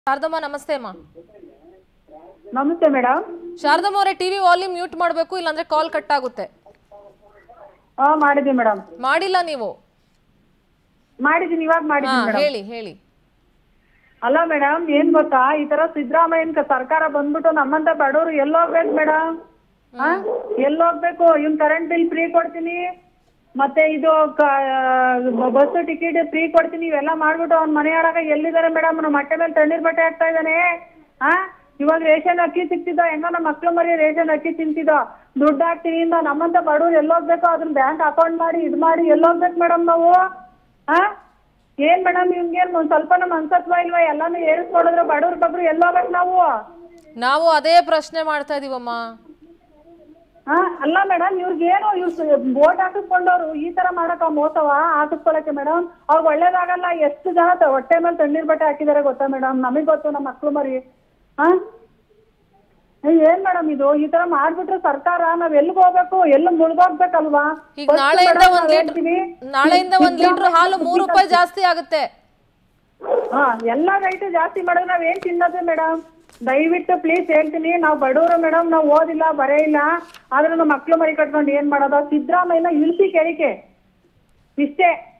ಶಾರದಮ್ಮ ನಮಸ್ತೆ ಅಮ್ಮ ನಮಸ್ತೆ ಮೇಡಮ್ ಶಾರದಮ್ಮ ಅವರೇ ಟಿವಿ ವಾಲ್ಯೂಮ್ ಮ್ಯೂಟ್ ಮಾಡಬೇಕು ಇಲ್ಲಾಂದ್ರೆ ಕಾಲ್ ಕಟ್ ಆಗುತ್ತೆ ಹಾ ಮಾಡಿದ್ವಿ ಮೇಡಮ್ ಮಾಡಿಲ್ಲ ನೀವು ಮಾಡಿದೀನಿ ಇವಾಗ ಹಾ ಮಾಡಿದೀನಿ ಮೇಡಮ್ ಹೇಳಿ ಹೇಳಿ ಅಲ್ಲ ಮೇಡಮ್ ಏನ್ ಗೊತ್ತಾ ಈ ತರ ಸಿದ್ದರಾಮಯ್ಯನ ಸರ್ಕಾರ ಬಂದ್ಬಿಟ್ಟು ನಮ್ಮಂತ ಬಡವರು ಎಲ್ಲೋಗ್ಬೇಕು ಮೇಡಮ್ ಹಾ ಎಲ್ಲೋಗ್ಬೇಕು ಇವ್ನ್ ಕರೆಂಟ್ ಬಿಲ್ ಫ್ರೀ ಕೊಡ್ತೀನಿ ಮತ್ತೆ ಇದು ಬಸ್ ಟಿಕೆಟ್ ಫ್ರೀ ಕೊಡ್ತೀನಿ ಇವೆಲ್ಲ ಮಾಡ್ಬಿಟ್ಟು ಅವ್ನ ಮನೆ ಆಡಾಗ ಎಲ್ಲಿದ್ದಾರೆ ಮೇಡಮ್ ನಮ್ಮ ಹೊಟ್ಟೆ ಮೇಲೆ ತಣ್ಣೀರ್ ಬಟ್ಟೆ ಹಾಕ್ತಾ ಇದ್ದಾನೆ ಹಾ ಇವಾಗ ರೇಷನ್ ಅಕ್ಕಿ ಸಿಗ್ತಿದ್ದೋ ಹೆಂಗೋ ನಮ್ಮ ಮಕ್ಳು ಮರಿ ರೇಷನ್ ಅಕ್ಕಿ ತಿಂತಿದ್ದೋ ದುಡ್ಡು ಹಾಕ್ತೀನಿ ಇಂದ ನಮ್ಮಂತ ಬಡವ್ರು ಎಲ್ಲೋಗ್ಬೇಕು ಅದನ್ನ ಬ್ಯಾಂಕ್ ಅಕೌಂಟ್ ಮಾಡಿ ಇದ್ ಮಾಡಿ ಎಲ್ಲೋಗ್ಬೇಕು ಮೇಡಮ್ ನಾವು ಹಾ ಏನ್ ಮೇಡಮ್ ಇವ್ನ್ಗೇನ್ ಒಂದ್ ಸ್ವಲ್ಪ ನಮ್ಮ ಅನ್ಸತ್ವ ಇಲ್ವಾ ಎಲ್ಲಾನು ಏರಿಸ್ಕೊಡಿದ್ರೆ ಬಡವ್ರ ಬಗ್ರು ಎಲ್ಲೋಗ್ಬೇಕು ನಾವು ನಾವು ಅದೇ ಪ್ರಶ್ನೆ ಮಾಡ್ತಾ ಇದೀವಮ್ಮ ಹಾ ಅಲ್ಲ ಮೇಡಮ್ ಇವ್ರಿಗೇನು ಇವ್ರು ಬೋಟ್ ಹಾಕಿಸ್ಕೊಂಡವ್ರು ಈ ತರ ಮಾಡಕ ಮೋಸವ ಹಾಕಿಸ್ಕೊಳಕ್ಕೆ ಮೇಡಮ್ ಅವ್ರಿಗೆ ಒಳ್ಳೇದಾಗಲ್ಲ ಎಷ್ಟು ಜನ ತ- ಹೊಟ್ಟೆ ಮೇಲೆ ತಣ್ಣೀರ್ ಬಟ್ಟೆ ಹಾಕಿದಾರೆ ಗೊತ್ತಾ ಮೇಡಮ್ ನಮಗ್ ಗೊತ್ತು ನಮ್ಮ ಮಕ್ಳು ಮರಿ ಹಾ ಏ, ಏನ್ ಮೇಡಮ್ ಇದು ಈ ತರ ಮಾಡ್ಬಿಟ್ರೆ ಸರ್ಕಾರ ನಾವ್ ಎಲ್ಲಿಗೆ ಹೋಗ್ಬೇಕು ಎಲ್ಲಿ ಮುಳ್ಗೋಗ್ಬೇಕಲ್ವಾ ಈಗ First ನಾಳೆಯಿಂದ madam ಒಂದ್ ನಾವ್ ಲೀಟರ್ ಹೇಳ್ತೀವಿ, ನಾಳೆಯಿಂದ ಒಂದ್ ಲೀಟರ್ ಹಾಲು ಮೂರು ರೂಪಾಯಿ ಜಾಸ್ತಿ ಆಗುತ್ತೆ ಹಾ ಎಲ್ಲಾ ರೈಟ್ ಜಾಸ್ತಿ ಮಾಡಿದ್ರೆ ನಾವ್ ಏನ್ ತಿನ್ನೋದು ಮೇಡಮ್ ದಯವಿಟ್ಟು ಪ್ಲೀಸ್ ಹೇಳ್ತೀನಿ ನಾವು ಬಡವರು ಮೇಡಮ್ ನಾವು ಓದಿಲ್ಲ ಬರೇ ಇಲ್ಲ ಆದ್ರೆ ನಮ್ಮ ಮಕ್ಳು ಮರಿ ಕಟ್ಕೊಂಡು ಏನ್ ಮಾಡೋದು ಸಿದ್ದರಾಮಯ್ಯನ ಇಳಿಸಿ ಕೆರಿಕೆ ಇಷ್ಟೇ